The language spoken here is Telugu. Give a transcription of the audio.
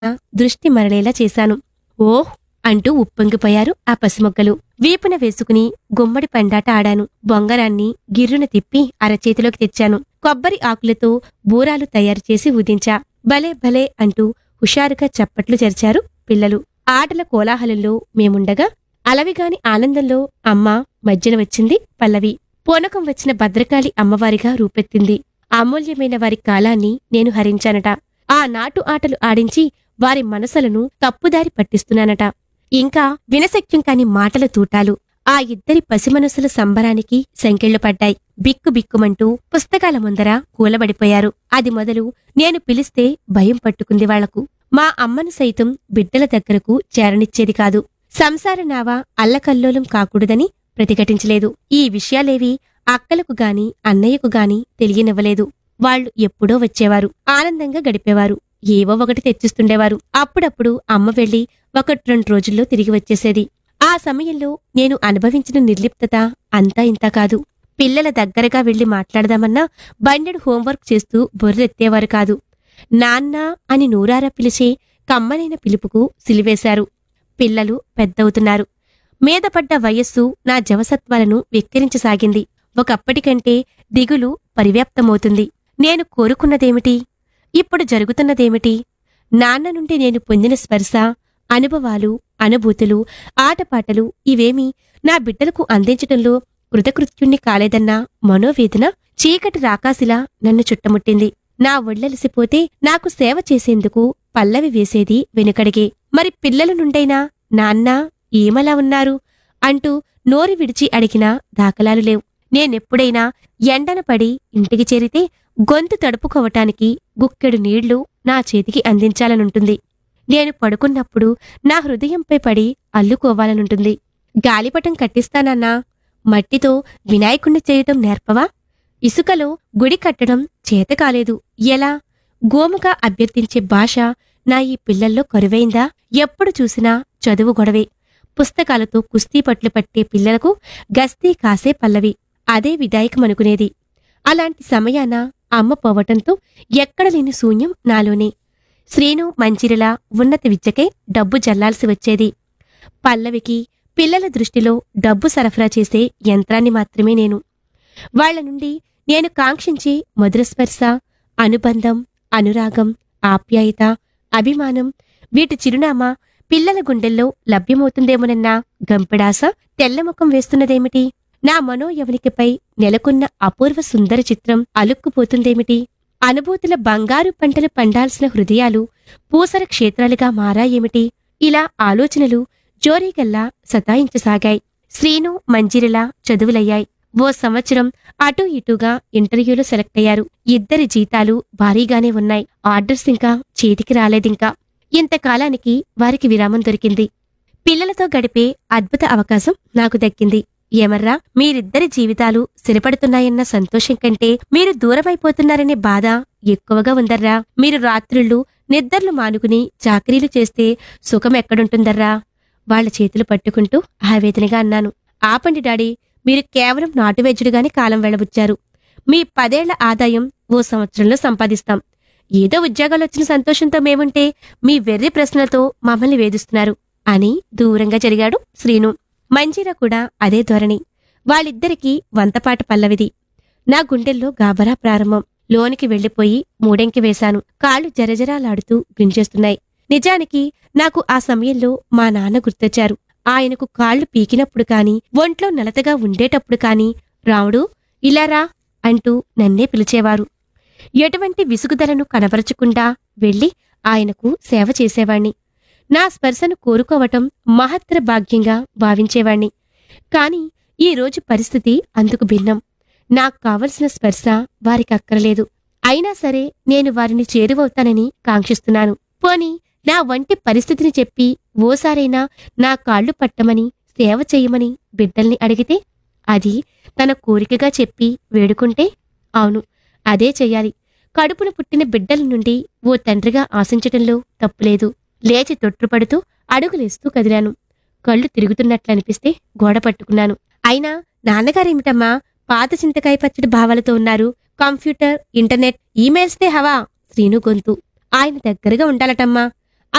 దృష్టి మరలేలా చేశాను ఓహ్ అంటూ ఉప్పొంగిపోయారు ఆ పసిమొగ్గలు వీపున వేసుకుని గుమ్మడి పండాట ఆడాను బొంగరాన్ని గిర్రున తిప్పి అరచేతిలోకి తెచ్చాను కొబ్బరి ఆకులతో బూరాలు తయారు చేసి ఊదించా భలే భలే అంటూ హుషారుగా చప్పట్లు జరిచారు పిల్లలు ఆటల కోలాహలంలో మేముండగా అలవిగాని ఆనందంలో అమ్మ మధ్యన వచ్చింది పల్లవి పూనకం వచ్చిన భద్రకాళి అమ్మవారిగా రూపెత్తింది అమూల్యమైన వారి కాలాన్ని నేను హరించానట ఆ నాటు ఆటలు ఆడించి వారి మనసులను తప్పుదారి పట్టిస్తున్నానట ఇంకా వినశక్యం కాని మాటల తూటాలు ఆ ఇద్దరి పసిమనసుల సంబరానికి సంకెళ్లు పడ్డాయి బిక్కు బిక్కుమంటూ పుస్తకాల ముందర కూలబడిపోయారు అది మొదలు నేను పిలిస్తే భయం పట్టుకుంది వాళ్లకు మా అమ్మను సైతం బిడ్డల దగ్గరకు చేరనిచ్చేది కాదు సంసార నావ అల్లకల్లోలం కాకూడదని ప్రతిఘటించలేదు ఈ విషయాలేవి అక్కలకు గాని అన్నయ్యకు గాని తెలియనివ్వలేదు వాళ్ళు ఎప్పుడో వచ్చేవారు ఆనందంగా గడిపేవారు ఏవో ఒకటి తెచ్చిస్తుండేవారు అప్పుడప్పుడు అమ్మ వెళ్లి ఒకటి రెండు రోజుల్లో తిరిగి వచ్చేసేది ఆ సమయంలో నేను అనుభవించిన నిర్లిప్తత అంతా ఇంతా కాదు పిల్లల దగ్గరగా వెళ్లి మాట్లాడదామన్నా బండెడు హోంవర్క్ చేస్తూ బొర్రెత్తేవారు కాదు నాన్న అని నూరారా పిలిచే కమ్మనైన పిలుపుకు సిలివేశారు పిల్లలు పెద్దవుతున్నారు మీదపడ్డ వయస్సు నా జవసత్వాలను వెక్కిరించసాగింది ఒకప్పటికంటే దిగులు పరివ్యాప్తమవుతుంది నేను కోరుకున్నదేమిటి ఇప్పుడు జరుగుతున్నదేమిటి నాన్న నుండి నేను పొందిన స్పర్శ అనుభవాలు అనుభూతులు ఆటపాటలు ఇవేమీ నా బిడ్డలకు అందించటంలో కృతకృత్యుణ్ణి కాలేదన్న మనోవేదన చీకటి రాకాసిలా నన్ను చుట్టముట్టింది నా ఒళ్ళలిసిపోతే నాకు సేవ చేసేందుకు పల్లవి వేసేది వెనుకడిగే మరి పిల్లల నుండైనా నాన్నా ఏమలా ఉన్నారు అంటూ నోరు విడిచి అడిగిన దాఖలాలు లేవు నేనెప్పుడైనా ఎండన పడి ఇంటికి చేరితే గొంతు తడుపుకోవటానికి గుక్కెడు నీళ్లు నా చేతికి అందించాలనుంటుంది నేను పడుకున్నప్పుడు నా హృదయంపై పడి అల్లుకోవాలనుంటుంది గాలిపటం కట్టిస్తానన్నా మట్టితో వినాయకుణ్ణి చేయటం నేర్పవా ఇసుకలో గుడి కట్టడం చేత కాలేదు ఎలా గోముగా అభ్యర్థించే భాష నా ఈ పిల్లల్లో కరువైందా ఎప్పుడు చూసినా చదువు గొడవే పుస్తకాలతో కుస్తీ పట్లు పట్టే పిల్లలకు గస్తీ కాసే పల్లవి అదే విదాయకమనుకునేది అలాంటి సమయాన అమ్మ పోవటంతో ఎక్కడ లేని శూన్యం నాలోనే శ్రీను మంచిరిలా ఉన్నత విద్యకై డబ్బు జల్లాల్సి వచ్చేది పల్లవికి పిల్లల దృష్టిలో డబ్బు సరఫరా చేసే యంత్రాన్ని మాత్రమే నేను వాళ్ల నుండి నేను కాంక్షించే మధుర స్పర్శ అనుబంధం అనురాగం ఆప్యాయత అభిమానం వీటి చిరునామా పిల్లల గుండెల్లో లభ్యమవుతుందేమోనన్న గంపెడాస తెల్లముఖం వేస్తున్నదేమిటి నా మనోయవనికపై నెలకొన్న అపూర్వ సుందర చిత్రం అలుక్కుపోతుందేమిటి అనుభూతుల బంగారు పంటలు పండాల్సిన హృదయాలు పూసర క్షేత్రాలుగా మారాయేమిటి ఇలా ఆలోచనలు జోరీగల్లా సతాయించసాగాయి శ్రీను మంజిరిలా చదువులయ్యాయి ఓ సంవత్సరం అటూ ఇటూగా ఇంటర్వ్యూలో సెలెక్ట్ అయ్యారు ఇద్దరి జీతాలు భారీగానే ఉన్నాయి ఆర్డర్స్ ఇంకా చేతికి రాలేదింకా ఇంతకాలానికి వారికి విరామం దొరికింది పిల్లలతో గడిపే అద్భుత అవకాశం నాకు దక్కింది ఏమర్రా మీరిద్దరి జీవితాలు స్థిరపడుతున్నాయన్న సంతోషం కంటే మీరు దూరమైపోతున్నారనే బాధ ఎక్కువగా ఉందర్రా మీరు రాత్రుళ్ళు నిద్రలు మానుకుని చాకరీలు చేస్తే సుఖం ఎక్కడుంటుందర్రా వాళ్ళ చేతులు పట్టుకుంటూ ఆవేదనగా అన్నాను ఆపండి డాడీ మీరు కేవలం నాటువెజ్జుడుగానే కాలం వెళ్ళబుచ్చారు మీ పదేళ్ల ఆదాయం ఓ సంవత్సరంలో సంపాదిస్తాం ఏదో ఉద్యోగాలు వచ్చిన సంతోషంతో మేముంటే మీ వెర్రి ప్రశ్నలతో మమ్మల్ని వేధిస్తున్నారు అని దూరంగా జరిగాడు శ్రీను మంజీరా కూడా అదే ధోరణి వాళ్ళిద్దరికీ వంతపాట పల్లవిది నా గుండెల్లో గాబరా ప్రారంభం లోనికి వెళ్లిపోయి మూడెంకి వేశాను కాళ్ళు జరజరాలాడుతూ గుంజేస్తున్నాయి నిజానికి నాకు ఆ సమయంలో మా నాన్న గుర్తొచ్చారు ఆయనకు కాళ్ళు పీకినప్పుడు కాని ఒంట్లో నలతగా ఉండేటప్పుడు కాని రాముడు ఇలారా అంటూ నన్నే పిలిచేవారు ఎటువంటి విసుగుదలను కనబరచకుండా వెళ్లి ఆయనకు సేవ చేసేవాణ్ణి నా స్పర్శను కోరుకోవటం మహత్తర భాగ్యంగా భావించేవాణ్ణి కాని ఈ రోజు పరిస్థితి అందుకు భిన్నం నాకు కావలసిన స్పర్శ వారికి అక్కరలేదు అయినా సరే నేను వారిని చేరువవుతానని కాంక్షిస్తున్నాను పోని నా వంటి పరిస్థితిని చెప్పి ఓసారైనా నా కాళ్ళు పట్టమని సేవ చెయ్యమని బిడ్డల్ని అడిగితే అది తన కోరికగా చెప్పి వేడుకుంటే అవును అదే చెయ్యాలి కడుపున పుట్టిన బిడ్డల నుండి ఓ తండ్రిగా ఆశించటంలో తప్పులేదు లేచి తొట్టుపడుతూ అడుగులేస్తూ కదిలాను కళ్ళు తిరుగుతున్నట్లనిపిస్తే గోడ పట్టుకున్నాను అయినా నాన్నగారేమిటమ్మా పాత చింతకాయ పచ్చడి భావాలతో ఉన్నారు కంప్యూటర్ ఇంటర్నెట్ ఈమెయిల్స్తే హవా శ్రీను గొంతు ఆయన దగ్గరగా ఉండాలటమ్మా